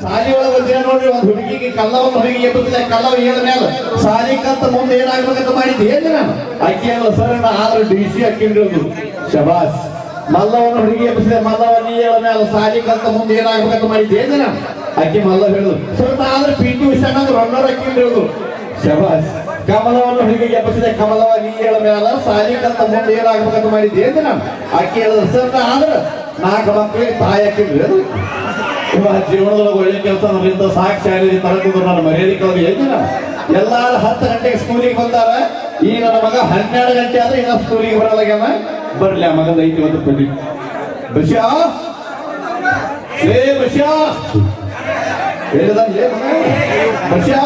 ಸಾಲಿ ಒಳಗೆ ಒಂದಿನ ನೋಡ್ರಿ ಒಂದ್ ಹುಡುಗಿಗೆ ಕಲ್ಲ ಒಂದ್ ಹುಡುಗಿಗೆ ಎಬ್ಬಸಿದ ಕಲ್ಲವ ಏಳ ಮೇಲೆ ಸಾಲಿ ಕಲ್ತ ಮುಂದೆ ಏನಾಗ್ಬೇಕಂತ ಮಾಡಿದ್ದೆ ಏನ್ ನಾನು ಅಕ್ಕಿ ಅಲ್ಲ ಸರ್ ನಾ ಆದ್ರೆ ಡಿ ಸಿ ಅಕ್ಕಿಂಡಿರೋದು ಶಬಾಸ್ ಮಲ್ಲವನ ಹುಡುಗಿ ಎಬ್ಬಿಸಿದೆ ಮಲ್ಲವ ನೀ ಹೇಳ ಮೇಲೆ ಸಾಲಿ ಕಲ್ತ ಮುಂದೆ ಏನಾಗ್ಬೇಕಂತ ಮಾಡಿದ್ದೆ ಏನ್ ನಾನು ಅಕ್ಕಿ ಮಲ್ಲ ಹೇಳುದು ಸರ್ ನಾ ಆದ್ರೆ ಪಿ ಟಿ ಉಷಾ ಅಂದ್ರೆ ರನ್ನರ್ ಅಕ್ಕಿಂಡಿರೋದು ಶಬಾಸ್ ಕಮಲವನ್ನು ಹುಡುಗಿಗೆ ಎಬ್ಬಿಸಿದೆ ಕಮಲವ ನೀ ಹೇಳ ಮೇಲೆ ಸಾಲಿ ಕಲ್ತ ಮುಂದೆ ಏನಾಗ್ಬೇಕಂತ ಮಾಡಿದ್ದೆ ಏನ್ ನಾನು ಅಕ್ಕಿ ಹೇಳಿದ್ರು ಸರ್ ನಾ ಆದ್ರೆ ನಾಲ್ಕು ಮಕ್ಕಳಿಗೆ ತಾಯಿ ಅಕ್ಕಿಂಡ್ರಿ ಇವ ಜೀವನದೊಳಗೆ ಒಳ್ಳೆ ಕೆಲಸ ನಮ್ಮಿಂದ ಸಾಕ್ಷಿ ತರಕುದ್ರು ನನ್ನ ಮರ್ಯಾದೆ ಕಳೆದು ಎದ್ದಿನ ಎಲ್ಲಾರು ಹತ್ತು ಗಂಟೆಗೆ ಸ್ಕೂಲಿಗೆ ಬಂದಾರ ಈ ನನ್ನ ಮಗ ಹನ್ನೆರಡು ಗಂಟೆ ಆದ್ರೆ ಇನ್ನ ಸ್ಕೂಲಿಗೆ ಬರಲಾಗ್ಯಾನ ಬರ್ಲಿ ಆ ಮಗದ ಐತಿ ಒಂದು ಪಟ್ಟಿ ಬಶ್ಯಾ ಏ ಬಶ್ಯಾ ಹೇಳಿದನ್ಲೇ ಮಗ ಬಶ್ಯಾ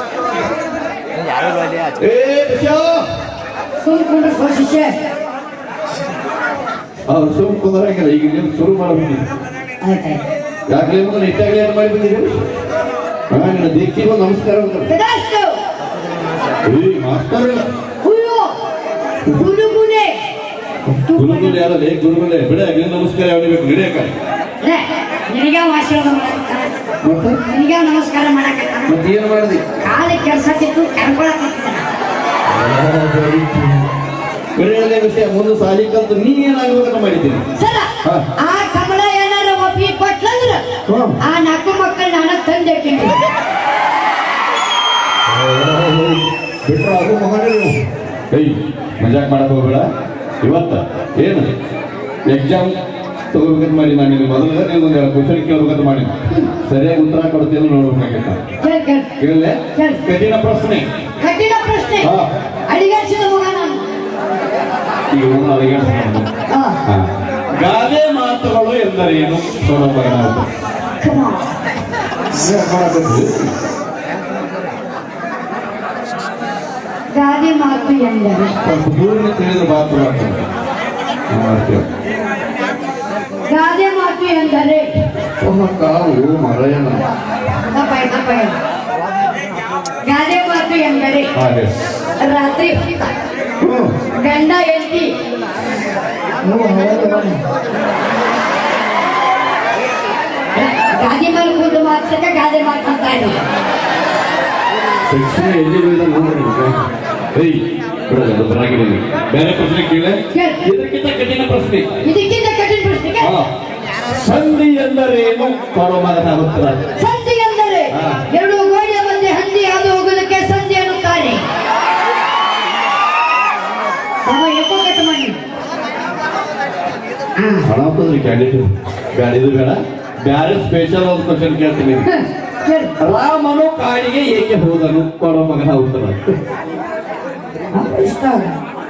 ಏ ಬಶ್ಯಾ ಸುಮ್ಕೊಂಡು ಶಿಷ್ಯ ಅವ್ರು ಸುಮ್ ಕುಂದರಂಗಿಲ್ಲ ಈಗ ನೀವು ಶುರು ಮಾಡಬೇಕು ಆಯ್ತಾಯ್ತು ಯಾಕಲೇ ಮಗನ ಇಟ್ಟಾಗಲೇ ಏನು ಮಾಡಿ ಬಂದಿದ್ದೀರಿ ಹಾ ನಿನ್ನ ದಿಕ್ಕಿಗೆ ಒಂದು ನಮಸ್ಕಾರ ಅಂತ ತದಾಸ್ತು ಏ ಮಾಸ್ತರ್ ಹುಲ್ಲು ಹುಡುಗುನೆ ಗುರುಗಳು ಯಾರಲ್ಲ ಗುರುಗಳೇ ಬಿಡ ನಿನ್ನ ನಮಸ್ಕಾರ ಯಾವನಿಗೆ ನಡೆಯಕ ನಿನಗೆ ಆಶೀರ್ವಾದ ಮಾಡಕ್ಕ ಮತ್ತೆ ನಿನಗೆ ನಮಸ್ಕಾರ ಮಾಡಕ್ಕ ಮತ್ತೆ ಏನು ಮಾಡಿದಿ ಕಾಲ ಕೆಲಸ ತಿತ್ತು ಕರ್ಕೊಳಕ್ ಬಿಡಲೇ ವಿಷಯ ಮುಂದೆ ಸಾಲಿ ಕಲ್ತು ನೀ ಏನಾಗ್ಬೇಕಂತ ಮಾಡಿದ್ದೀನಿ ಸರ ಹಾ. ಆ ಕಮಲ ಏನಾರ ಒಪ್ಪಿಗೆ ಕೊಟ್ಲಂದ್ರ ಹ್ಮ್. ಆ ನಾಲ್ಕು ಮಕ್ಕಳು ನಾನು ತಂದೆ ಬಿಟ್ರ ಅದು ಮಗನೇ ನೀವು ಏಯ್ ಮಜಾಕ್ ಮಾಡಕ್ ಹೋಗ್ಬೇಡ ಇವತ್ತ ಏನು ಎಕ್ಸಾಮ್ ತಗೋಬೇಕಂತ ಮಾಡಿ ನಾನು ನಿನ್ನ ಮೊದಲ ನೀನು ಕ್ವಶನ್ ಕೇಳ್ಬೇಕಂತ ಮಾಡಿ ಸರಿಯಾಗಿ ಉತ್ತರ ಕೊಡ್ತೀನಿ ನೋಡ್ಬೇಕಾಗಿತ್ತ ಕೇಳ್ ಕೇಳ್ ಕೇಳಲೆ ಕೇಳ್. ಕಠಿಣ ಪ್ರಶ್ನೆ ಕಠಿಣ ಪ್ರಶ್ನೆ ಹಾ. ಅಡಿಗಾಡ್ಸಿದ ಮಗ ನಾನು ಈಗ ಒಂದು ಅಲಗೇಡ್ಸ್ಕೊಂಡು. ಹಾ. ಹಾ. ಗಾದೆ ಮಾತುಗಳು ಎಂದರೇನು ನೋಡೋಣ Come on. ಗಾದೆ ಮಾತು ಎಂದರೆ ಸ್ವಲ್ಪ ದೂರನೇ ತಿಳಿದ್ರೆ ಮಾತು ಮಾಡ್ತಾರೆ ನಾವು ಮಾಡ್ತೇವೆ ಗಾದೆ ಮಾತು ಎಂದರೆ ಕಾವು ಮರಯನ ತಪ್ಪಾಯ ತಪ್ಪಾಯ ಗಾದೆ ಮಾತು ಎಂದರೆ ಹಾಗೆ ರಾತ್ರಿ ಹೊತ್ತ ಹ್ಮ್ ಗಂಡ ಹೆಂಡತಿ ಗಾದಿ ಮೇಲೆ ಕೂತು ಮಾತಕ್ಕೆ ಗಾದೆ ಮಾತಾಡ್ತಾರೆ ಶಿಕ್ಷಣ ಎಲ್ಲಿ ಬೀಳ್ದ ನೋಡ್ರಿ ಈಗ. ಏಯ್ ಬಿಡಲ್ಲ ಅದು ಬರಾಗಿಲ್ಲ ಇಲ್ಲಿ. ಬೇರೆ ಪ್ರಶ್ನೆ ಕೇಳ ಕೇಳು. ಇದಕ್ಕಿಂತ ಕಠಿಣ ಪ್ರಶ್ನೆ ಇದಕ್ಕಿಂತ ಕಠಿಣ ಪ್ರಶ್ನೆಗೆ ಹಾ. ಸಂಧಿ ಎಂದರೇನು ಕೊಡೋ ಮಗನ ಉತ್ತರ ಸಂಧಿ ಎಂದರೆ ಹಾ. ಎರಡು ಗೋಡೆಯ ಮಧ್ಯೆ ಹಂದಿ ಹಾದು ಹೋಗುವುದಕ್ಕೆ ಸಂಧಿ ಅನ್ನುತ್ತಾರೆ ಅವ ಎಕೋ ಕಟ್ ಮಾಡಿ ಹಾ. ಹಣ ಅಂತಂದ್ರಿ ಕ್ಯಾಂಡಿಡೇಟ್ ಬೇಡ ಇದು ಬೇಡ ಬ್ಯಾರೆ ಸ್ಪೆಷಲ್ ಒಂದು ಕ್ವಶನ್ ಕೇಳ್ತೀನಿ ಹ, ಕೇಳು. ರಾಮನು ಕಾಡಿಗೆ ಏಕೆ ಹೋದನು ಕೊಡೋ ಮಗನ ಉತ್ತರ ಅವ್ರು ಇಷ್ಟ ಅಲ್ಲ.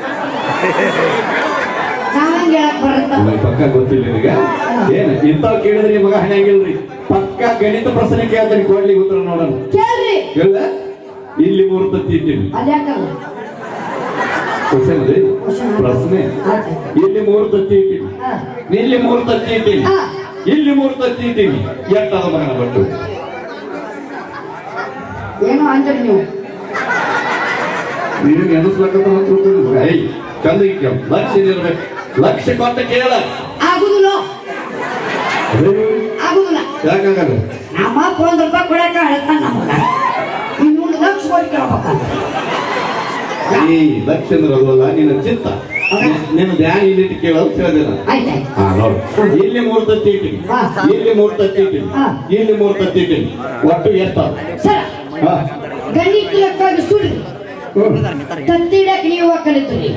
ನಾವಂಗೆ ಹೇಳಕ್ ಬರುತ್ತ ನನಗೆ ಪಕ್ಕ ಗೊತ್ತಿಲ್ಲ ನಿನಗೆ ಏನು ಇಂಥವ್ ಕೇಳಿದ್ರೆ ಈ ಮಗ ಹಣೆಯಾಗಿಲ್ರಿ ಪಕ್ಕ ಗಣಿತ ಪ್ರಶ್ನೆ ಕೇಳ್ತೀನಿ ಕೊಡ್ಲಿ ಉತ್ತರ ನೋಡೋಣ ಕೇಳ್ರಿ ಹೇಳ್ದ ಇಲ್ಲಿ ಮೂರು ತತ್ತಿ ಇಟ್ಟಿನಿ ಅಲ್ಲಿ ಯಾಕಲ್ಲ ಕ್ವಶನ್ ರೀ ಪ್ರಶ್ನೆ ಆಯ್ತು. ಇಲ್ಲಿ ಮೂರು ತತ್ತಿ ಇಟ್ಟಿನಿ ಹಾ. ಇಲ್ಲಿ ಮೂರು ತತ್ತಿ ಇಟ್ಟಿನಿ ಹಾ. ಇಲ್ಲಿ ಮೂರು ತತ್ತಿ ಇಟ್ಟಿನಿ ಎಟ್ಟದ ಮಗನ ಬಟ್ಟು ಏನು ಅಂದ್ರಿ ನೀವು ನೀನು ನೆನಸ್ಬೇಕಂತ ನಂಗ್ ಗೊತ್ತಿಲ್ಲ. ಐ ಚಂದ ಕೇಳ ಲಕ್ಷ್ಯ ಇರ್ಬೇಕು ಲಕ್ಷ್ಯ ಕೊಟ್ಟ ಕೇಳ ಆಗುದಿಲ್ಲ ಆಗುದಿಲ್ಲ ಯಾಕಾಗಲ್ಲ ನಮ್ಮ ಅಪ್ಪ ಒಂದ್ ರೂಪಾಯಿ ಕೊಡಕ ಹೇಳ್ತಾನ ನಮಗ ಇನ್ನೊಂದು ಲಕ್ಷ ಕೊಟ್ಟು ಕೇಳ್ಬೇಕಂತ ಈ ಲಕ್ಷ್ಯ ಅಂದ್ರೆ ಅದಲ್ಲ ನಿನ್ನ ಚಿತ್ತ ನಿನ್ನ ಧ್ಯಾನ ಇಲ್ಲಿಟ್ಟು ಕೇಳೋದು ಕೇಳಿದೆ ಆಯ್ತಾಯ್ತು ಹಾ ನೋಡು ಇಲ್ಲಿ ಮೂರು ತತ್ತಿ ಇಟ್ಟಿನಿ ಹಾ. ಇಲ್ಲಿ ಮೂರು ತತ್ತಿ ಇಟ್ಟಿನಿ ಹಾ. ಇಲ್ಲಿ ಮೂರು ತತ್ತಿ ಇಟ್ಟಿನಿ ಒಟ್ಟು ಎಷ್ಟ ಸರ್ ಹಾ ಗಣಿತ ಲೆಕ್ಕಾಗಿ ಸುಳ್ಳು ಹ್ಮ್. ತತ್ತಿಡಕ್ ನೀವು ಕಲಿತೀರಿ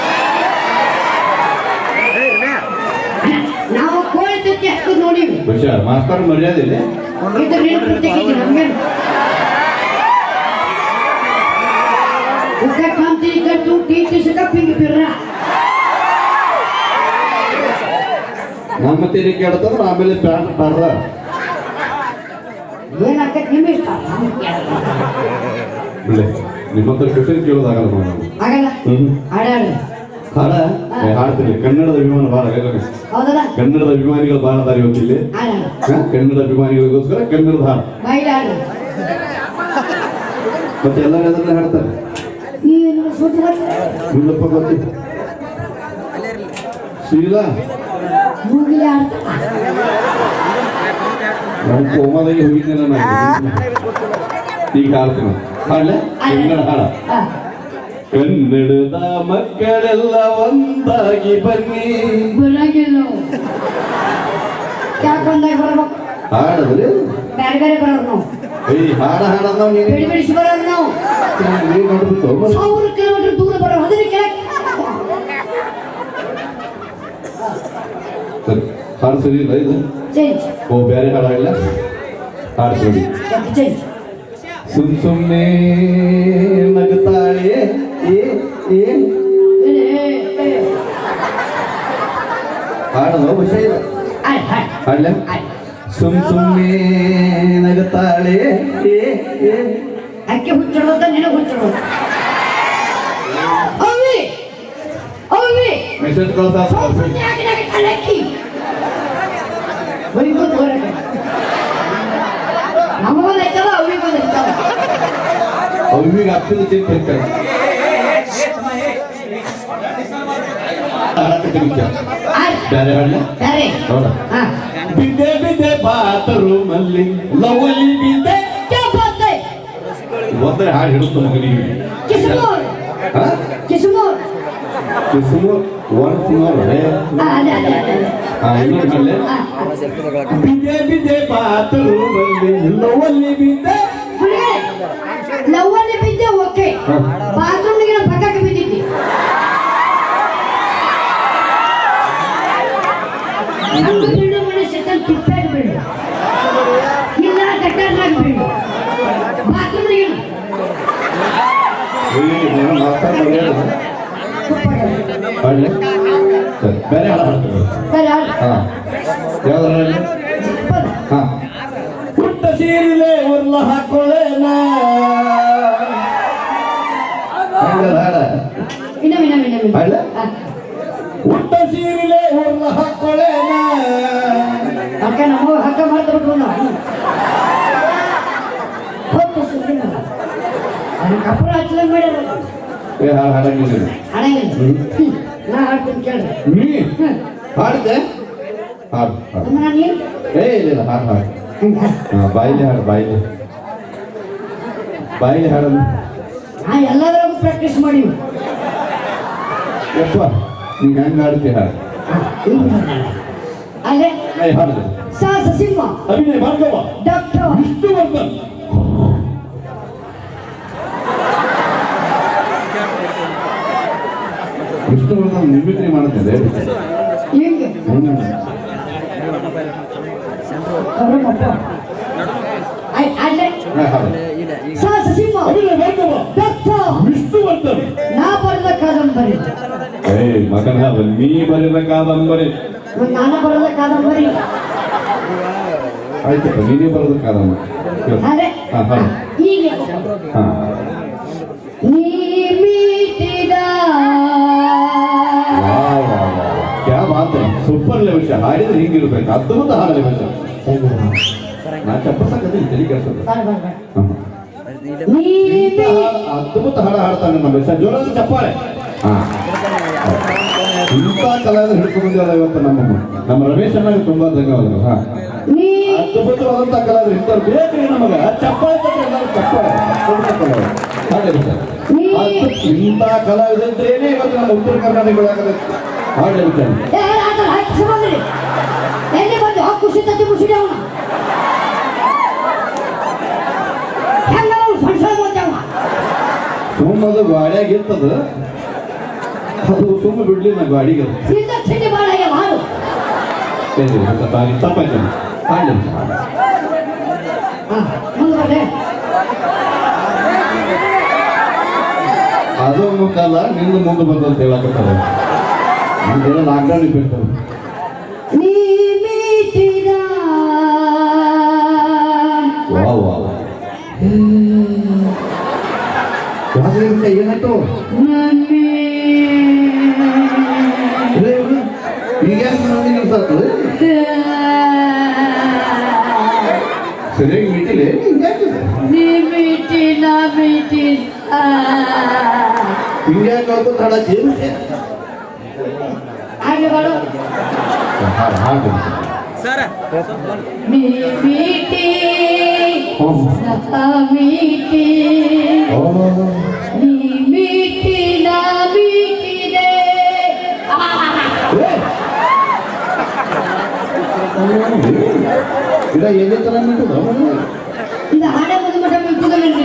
ನಾವು ಕೋಳಿ ತತ್ತಿ ಹಾಕೋದು ನೋಡಿವಿ ಹುಷಾರ್ ಮಾಸ್ತರ್ ಮರ್ಯಾದೆ ಇದೆ ಇದು ನೆನಪು ತೆಗಿತೀನಿ ನಮ್ಗೆ Bukan nanti kartu titi suka pinggir pira. ನಮ್ಮ ತೇರಿ ಕೇಳ್ತಂದ್ರ ಆಮೇಲೆ ಪ್ಯಾಂಟ್ ಪಾಡ್ರ Dia nak nimis tak? ಬಿಡ್ಲೆ ನಿಮ್ಮ ಹತ್ರ ಕ್ವಶನ್ ಕೇಳೋದಾಗಲ್ಲ ನಾವು Agak ಹ್ಮ್ ada ada. ಹಾಡ ಏ, ಹಾಡ್ತೀನಿ ಕನ್ನಡದ ಅಭಿಮಾನ ಭಾಳ ಹೌದಲ್ಲ ಕನ್ನಡದ ಅಭಿಮಾನಿಗಳು ಭಾಳ ಅದಾರ ಇವತ್ತಿಲ್ಲಿ ಆಡ ಹಾ? ಕನ್ನಡ ಅಭಿಮಾನಿಗಳಿಗೋಸ್ಕರ ಕನ್ನಡದ ಹಾಡು ಮೈಲಾಡ ಮತ್ತೆ ಎಲ್ಲರೂ ಅದನ್ನ ಹಾಡ್ತಾರೆ ಏನು ಸುದ್ದಿ ಇಲ್ಲಪ್ಪ ಗೊತ್ತಿಲ್ಲ ಶೀಲಾ ಮೂಗಿಲೆ ಆಡ್ತಾರ ನಾನು ಕೋಮದಾಗಿ ಹೋಗಿದ್ದೆ ನಾನು ಈಗ ಹಾಡ್ತೀನಿ ಹಾಡ್ಲೆ ಕನ್ನಡ ಹಾಡ ಹಾ. ಕನ್ನಡದ ಮಕ್ಕಳೆಲ್ಲ ಒಂದಾಗಿ ಬನ್ನಿ ಬರಂಗಿಲ್ಲ ನಾವು. ಯಾಕ್ ಒಂದಾಗಿ ಬರ್ಬೇಕು ಹಾಡದ್ರಿ ಬೇರೆ ಬೇರೆ ಬರೋರು ನಾವು ಏಯ್ ಹಾಡ ಹಾಡದ ಬಿಡಿ ಬಿಡಿಸಿ ಬರೋರು ನಾವು ನೀನ್ ನೋಡ್ಬಿಟ್ಟು ಮತ್ತೆ ಸಾವಿರ ಕಿಲೋಮೀಟರ್ ದೂರ ಬರೋರು ಅದನ್ನ ಕೇಳಕ್ ಸರಿ ಹಾಡು ಸರಿ ಇಲ್ಲ ಇದು ಚೇಂಜ್ ಓ ಬೇರೆ ಹಾಡ ಇಲ್ಲ ಹಾಡು ಸರಿ ಚೇಂಜ್ ಸುಮ್ ಸುಮ್ನೆ ನಗುತ್ತಾಳೆ ಏ ಏ ಹಾಡದ ವಿಷಯ ಇಲ್ಲ ಆಯ್ತು ಆಯ್ತು ಹಾಡ್ಲೆ ಆಯ್ತು ಸುಮ್ ಸುಮ್ನೆ ನಗುತ್ತಾಳೆ ಏ ಏ ಅಕ್ಕಿ ಹುಚ್ಚಿಡೋದ ನಿನಗೆ ಹುಚ್ಚಿಡೋದು ಅವಿ ಅವಿ ಮೆಸೇಜ್ ಕಳ್ಸ ಸುಮ್ನೆ ಯಾಕೆ ನನಗೆ ಕಲಕ್ಕಿ ಬೈಬೋದು ಹೊರಗೆ ನಮಗೊಂದು ಐತಲ್ಲ ಅವಿಗೊಂದು ಐತಲ್ಲ ಅವ್ನಿಗೆ ಹತ್ತಿರ ಚಿಂತೆ ಇರ್ತಾರೆ ಆಯ್ತು ಬೇರೆ ಹಾಡ್ಲೆ ಸರಿ ನೋಡ ಹಾ ಬಿದ್ದೆ ಬಿದ್ದೆ ಬಾತ್ರೂಮ್ ಅಲ್ಲಿ ಲವಲಿ ಬಿದ್ದೆ क्या बात है ಒಂದರೆ ಹಾಡು ಹಿಡಿತು ಮಗನಿಗೆ किशोर ಹಾ किशोर ಕಿಸುಮು ಒನ್ ಸಿಂಗರ್ ಅದೇ ಅದೇ ಅದೇ ಅದೇ ಹಾ ಇನ್ನೊಂದು ಹಾಡ್ಲೆ ಹಾ, ಬಿದ್ದೆ ಬಿದ್ದೆ ಬಾತ್ರೂಮ್ ಅಲ್ಲಿ ಲವಲಿ ಬಿದ್ದೆ ಹುಡುಗಿ, ಲವ್ವಲ್ಲಿ ಬಿದ್ದೆ ಓಕೆ ಹಾ. ಬಾತ್ರೂಮ್ಗೆ ಪಕ್ಕಕ್ಕೆ ಬಿದ್ದಿದ್ದಿ ಒಂದು ಬೀಳು ಮನುಷ್ಯ ತಿಪ್ಪಾಗಿ ಬೀಳು ಇಲ್ಲ ಟಕ್ಕರ್ನಾಗ ಬೀಳು ಬಾತ್ರೂಮ್ಗೆ ಏ, ನೀನು ಮಾತಾಡ್ಬೇಡ. ಹಾಡ್ಲೆ ಸರಿ ಬೇರೆ ಹಾಡು ಹಾಡ್ತೀನಿ ಸರಿ ಆಳು. ಹಾ ಯಾವ್ದಾರ ಹಾಡ್ಲೆ? ಹಾ ಪುಟ್ಟ ಸೀರಿಲೆ ಉರ್ಲ ಹಾಕೊಳ್ಳೇನ ಹಂಗದ ಹಾಡ ಇನ್ನೊಮ್ಮೆ ಇನ್ನೊಮ್ಮೆ ಇನ್ನೊಮ್ಮೆ ಹಾಡ್ಲೆ? ಹಾ. ಪುಟ್ಟ ಸೀರಿಲೆ ಉರ್ಲ ಹಾಕೊಳ್ಳೇನ ಅಕ್ಕ ನಮ್ಮ ಹಕ್ಕ ಮಾಡ್ಕೊಬಿಟ್ರು ನಾವು ಹೋಗ್ತು ಸುಮ್ಮನೆ ಅದನ್ನ ಕಪ್ಪಳ ಹಚ್ಚಲಂಗ್ ಮಾಡ್ಯಾರ ಏ ಹಾಡು ಹಾಡಂಗಿಲ್ಲ ಹಣಂಗಿಲ್ಲ ಹ್ಮ್. ನಾ ಹಾಡ್ತೀನಿ ಕೇಳ್ರಿ ನೀ ಹ್ಮ್. ಹಾಡಿದೆ ಹಾಡು ಹಾಡು ಅಮ್ಮ ನಾನು ಏನು ಏ ಇಲ್ಲ ಇಲ್ಲ ಹಾಡು ಹಾಡು ಹಂಗ ಹಾ ಬಾಯಿಲೆ ಹಾಡು ಬಾಯಿಲೆ ಬಾಯಿಲೆ ಹಾಡು ನಾ ಎಲ್ಲದರಾಗೂ ಪ್ರಾಕ್ಟೀಸ್ ಮಾಡೀವಿ ಯಪ್ಪ ನೀ ಹೆಂಗ್ ಹಾಡ್ತಿ ಹಾಡು ಅಲ್ಲೇ ಏ ಹಾಡಿದೆ ಸಾಹಸ ಸಿಂಹ ಅಭಿನಯ ಭಾರ್ಗವ ಡಾಕ್ಟರ್ ವಿಷ್ಣುವರ್ಧನ್ ವಿಷ್ಣುವರ್ಧನ್ ನಿರ್ಮಿತಿ ಮಾಡುತ್ತಿದೆ ಹಿಂಗೆ ಕರ್ಮಪ್ಪ. ಆಯ್- ಅಲ್ಲೇ ಸಾಹಸ ಸಿಂಹ ಅಭಿನಯ ಭಾರ್ಗವ ಡಾಕ್ಟರ್ ವಿಷ್ಣುವರ್ಧನ್ ನಾ ಬರೆದ ಕಾದಂಬರಿ ಏ ಮಗನ ನೀ ಬರೆದ ಕಾದಂಬರಿ ಒಂದು ನಾನು ಬರೆದ ಕಾದಂಬರಿ ಆಯ್ತಪ್ಪ ನೀನೇ ಬರೆದ ಕಾದಂಬರಿ ಅದೇ ಹಾ ಹಾ ಹೀಗೆ ಹಾ ನೀ ಮೀಟಿದ ವಾಹ್, ವಾಹ್, ವಾಹ್. ಕ್ಯಾ ಮಾತ್ ಹೈ. ಸೂಪರ್ ಲೆವೆಲ್ ಶಾ ಹಾಡಿದ್ರೆ ಹಿಂಗಿರ್ಬೇಕು ಅದ್ಭುತ ಹಾಡು ಲೆವೆಲ್ ಶಾ. ನಾ ಚಪ್ಪಸಕ್ಕಂದ್ರೆ ತಲೆ ಕೆಡ್ಸೋದು. Bar bar bar. ಹಾ. ನೀ ಇಂಥ ಹಾಡು- ಅದ್ಭುತ ಹಾಡು ಹಾಡ್ತಾನೆ ನಮ್ಮ ಬೆಸ ಜೋರಾದ ಚಪ್ಪಾಳೆ ಹಾ ಇಂಥ ಕಲಾವಿದರು ಹಿಡ್ಕೊಂಡು ಬಂದಿರಲ್ಲ ಇವತ್ತು ನಮ್ಮ ನಮ್ಮ ರಮೇಶ್ ಅಣ್ಣಗೆ ತುಂಬಾ ಧನ್ಯವಾದಗಳು ಹಾ ನೀ ಅದ್ಭುತವಾದಂತ ಕಲಾವಿದರು ಇಂಥವ್ರು ಬೇಕ್ರಿ ನಮಗ ಚಪ್ಪಾಳೆ ತಟ್ಟೆ ಎಲ್ಲರೂ ಚಪ್ಪಾಳೆ ಅದ್ಭುತ ಕಲಾವಿದರು. ಹಾಗೆ ಸರ್. ಅದ್ಭುತ- ಇಂಥ ಕಲಾವಿದಂತ್ರೇನೆ ಇವತ್ತು ನಮ್ಮ ಉತ್ತರ ಕರ್ನಾಟಕ ಒಳಗಡೆ ಹಾಡು ಹೇಳ್ತಾನೆ ಏ ಆಟ ಹಾಕಿ ಬಂದ್ರಿ ಎಲ್ಲಿ ಬಂದು ಆ ಖುಷಿ ತತ್ತಿ ಮುಸಿಡಿ ಅವನ ಹೆಂಗ ಅವ್ನು ಸಣ್ಣ ಸಣ್ಣ ಓದ್ಯಾವ ಸುಮ್ಮದು ಗಾಡಿಯಾಗ ಇರ್ತದ ಅದು ಸುಮ್ಮ ಬಿಡ್ಲಿಲ್ಲ ಗಾಡಿಗೆ ಅದು. ತಿಂದ ತಿಂಡಿ ಭಾಳ ಆಗ್ಯಾವ ಹಾಡು ಏ, ಅಂತ ಬಾರಿ ತಪ್ಪಾಯ್ತು ಹಾಡ್ಲಿ ಹಾ ಮುಂದೆ ಬರ್ರಿ ಅದು ಮುಖಲ್ಲ ನಿಂದು ಮುಂದೆ ಬಂದಂತ ಹೇಳಕತ್ತಾರ ನಮ್ಗೆಲ್ಲ ಲಾಕ್ಡೌನ್ ಇರ್ಬೇಕು ನೀ ಮೀಟಿದ ವಾ ವಾ ಯಾವ್ದ್ರಿಂದ ಏನಾಯ್ತು ನನ್ನೇ ಇದೇ ಇವ್ರು? ಈಗ ಯಾಕೆ ನೋಡಿ ನಿಲ್ಸಾತು ಸರಿಯಾಗಿ ಮೀಟಿಲ್ಲ ಹಿಂಗ್ಯಾಕಿದೆ ನೀ ಮೀಟಿದ ಮೀಟಿದ ಹಿಂಗ್ಯಾಕೆ ಕಳ್ಕೊತ ಹಾಡಕ್ಕೆ ಹಾಗೆ ಮಾಡು ಹಾಡು ಹಾಡು मी मीठी ना मीठी ನೀ ಮೀಟಿ ನಾ ಮೀಟಿದೆ ಗಿಡ ಎಲ್ಲಿ ತರ ನಿಂತದ ಇದು ಹಾಡ ಮದು ಮಠ ಮಿಟ್ಟುದಲ್ಲಿರ್ತೀನಿ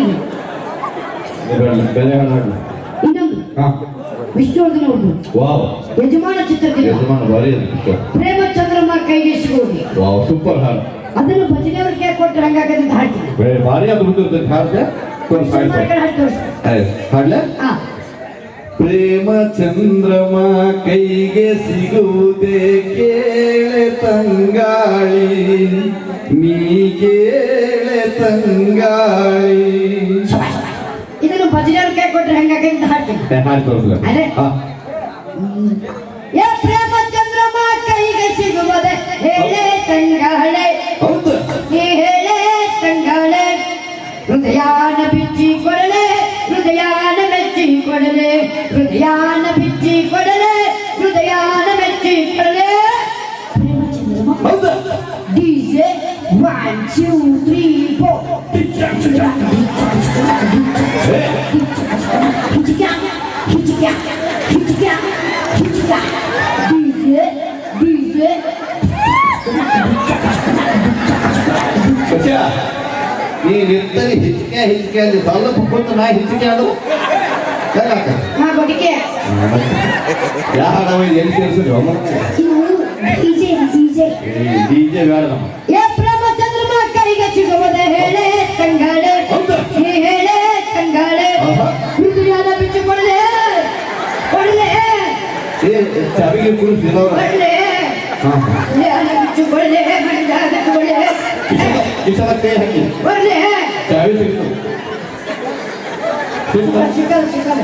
ಬೆಲೆ ಹಾಡು ಇನ್ನೊಂದು ಹಾ ವಿಷ್ಣುವರ್ಧನ ಉಂಟು ವಾವ್ ಯಜಮಾನ ಚಿತ್ರದಿಂದ ಯಜಮಾನ ಭಾರಿ ಅನ್ಸುತ್ತೆ ಪ್ರೇಮಚಂದ್ರಮ್ಮ ಕೈಗೆ ಸಿಗುವುದು ವಾವ್ ಸೂಪರ್ ಹಾಡು ಅದನ್ನು ಭಜನೆಯವ್ರ ಕೈ ಕೊಟ್ಟು ಹಂಗಾಗದೆ ಅಂತ ಹಾಡ್ತೀನಿ ಬೇ- ಭಾರಿ ಅದು ಬಿಟ್ಟಿರ್ತದೆ ಹಾಡ್ದೆ ಒಂದು ಸಾಯ್ತು ಸುಮಾರು ಹಾಡು ತೋರಿಸ್ತೀನಿ ಹಾಡ್ಲೆ ಹಾ ಪ್ರೇಮ ಚಂದ್ರಮ ಕೈಗೆ ಸಿಗುವುದೇ ಕೇಳೆ ತಂಗಾಳಿ ನೀ ಕೇಳೆ ತಂಗಾಳಿ ಇದನ್ನು ಭಜನೆಯವ್ರ ಕೈ ಕೊಟ್ಟರೆ ಹಂಗಾಗದೆ ಅಂತ ಹಾಡ್ತೀನಿ ಏ, ಹಾಡ್ ತೋರ್ಸ್ಲ. ಅದೇ. ಹಾ. ಏ ಪ್ರೇಮಚಂದ್ರಮ್ಮ ಕೈಗೆ ಸಿಗುವುದೇ ಹೇಳೆ ತಂಗಾಳೆ ಹೌದು ನೀ ಹೇಳೆ ತಂಗಾಳೆ ಹೃದಯಾನ ಬಿಚ್ಚಿ ಕೊಡಲೆ ಹೃದಯಾನ ಮೆಚ್ಚಿ ಕೊಡಲೆ ಹೃದಯಾನ ಬಿಚ್ಚಿ ಕೊಡಲೆ ಹೃದಯಾನ ಮೆಚ್ಚಿ ಕೊಡಲೆ ಪ್ರೇಮಚಂದ್ರಮ್ಮ ಹೌದು DJ one two three four ಏ, ಹಿಚಿಕ್ಯಾ ಹಿಚಿಕ್ಯಾ ಹಿಚಿಕ್ಯಾ ಹಿಚಿಕ್ಯಾ ಡಿಜೆ ಡಿಜೆ ಸತ್ಯ ನೀ ನಿರ್ತಲ್ಲಿ ಹಿಚ್ಕೆ ಹಿಚ್ಕೆ ಅಲ್ಲಿ ಸ್ವಲ್ಪ ಕೂತು ನಾ ಹಿಚ್ಕೆ ಅದು ಹೇಗಾಕ ನಾ ಗೊಟ್ಟಿಗೆ ಯಾ ಹಾಡವ ಇದು ಎಲ್ಲಿ ಸೇರಿಸಿದ್ರು ಇದು ಡಿಜೆ ಡಿಜೆ ಡಿಜೆ ಬೇಡ ನಮ್ಮ ಏ ಪ್ರೇಮಚಂದ್ರಮ ಕೈಗೆ ಸಿಗುವುದೇ ಹೇಳೆ ತಂಗಾಳೆ ಹೌದಾ? ನೀ ಹೇಳೆ ತಂಗಾಳೆ ಆಹಾ. ಹೃದಯನ ಬಿಚ್ಚು ಕೊಡಲೆ ಕೊಡಲೆ ಏ ಚಾವಿಗೆ ಕುಡಿಸಿದವ ಕೊಡಲೆ ಹೃದಯನ ಬಿಚ್ಚು ಕೊಡಲೆ ಮನದಾಗ ಕೊಡಲೆ ಕಿಶನ ಕೈ ಹಾಕಿ ಕೊಡಲೆ ಚಾವಿ ಸಿಗ್ತು ಸಿಗ್ತಾ ಸಿಕ್ಕಲ್ಲ ಸಿಕ್ಕಲ್ಲ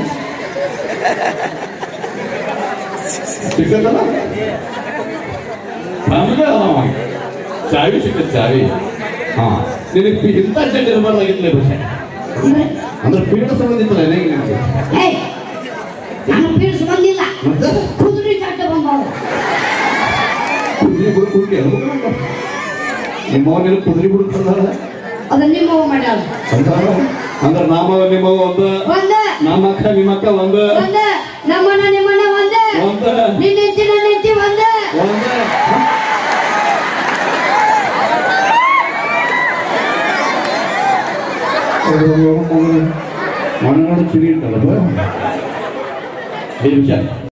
ಸಿಕ್ಕತ್ತಲ್ಲ ನಮ್ಗೆ ಅದಾವ ಚಾವಿ ಸಿಕ್ಕ ಚಾವಿ ಹಾ ನಿನಗೆ ಇಂಥ ಚೆಂಡ ಇರಬಾರ್ದಾಗಿತ್ತಲೇ ಬಸ್ ಅಂದ್ರೆ ಅಂದ್ರೆ ಪೀಠ ಸಂಬಂಧಿತ್ತಲ್ಲ ಹೆಂಗೆ ನಿನಗೆ ಏಯ್ ನಾನು ಪೀಡಿಸ್ ಬಂದಿಲ್ಲ ಮತ್ತೆ ಕುದುರೆ ಚಾಟ ಬಂದವರು ಕುದುರೆ ಬಿಡು ಕುದುರೆ ನಿಮ್ಮವನ್ನೆಲ್ಲ ಕುದುರೆ ಬಿಡುತ್ತಲ್ಲ ಅದನ್ನ ನಿಮ್ಮ ಮಾಡ್ಯಾಳ ಅಂದ್ರೆ ನಾಮ ನಿಮ್ಮವ ಒಂದು ಒಂದ ನಮ್ಮ ಅಕ್ಕ ನಿಮ್ಮ ಅಕ್ಕ ಒಂದು ಒಂದ ನಮ್ಮಣ್ಣ ನಿಮ್ಮಣ್ಣ ಒಂದ ಒಂದು ನಿನ್ನ ಹೆಂಡತಿ ನನ್ನ ಹೆಂಡತಿ ಒಂದ ಒಂದು ಮಣ್ಣು ಚಿರಿ ಇಟ್ಟಲ್ಲ ಐದು ನಿಮಿಷ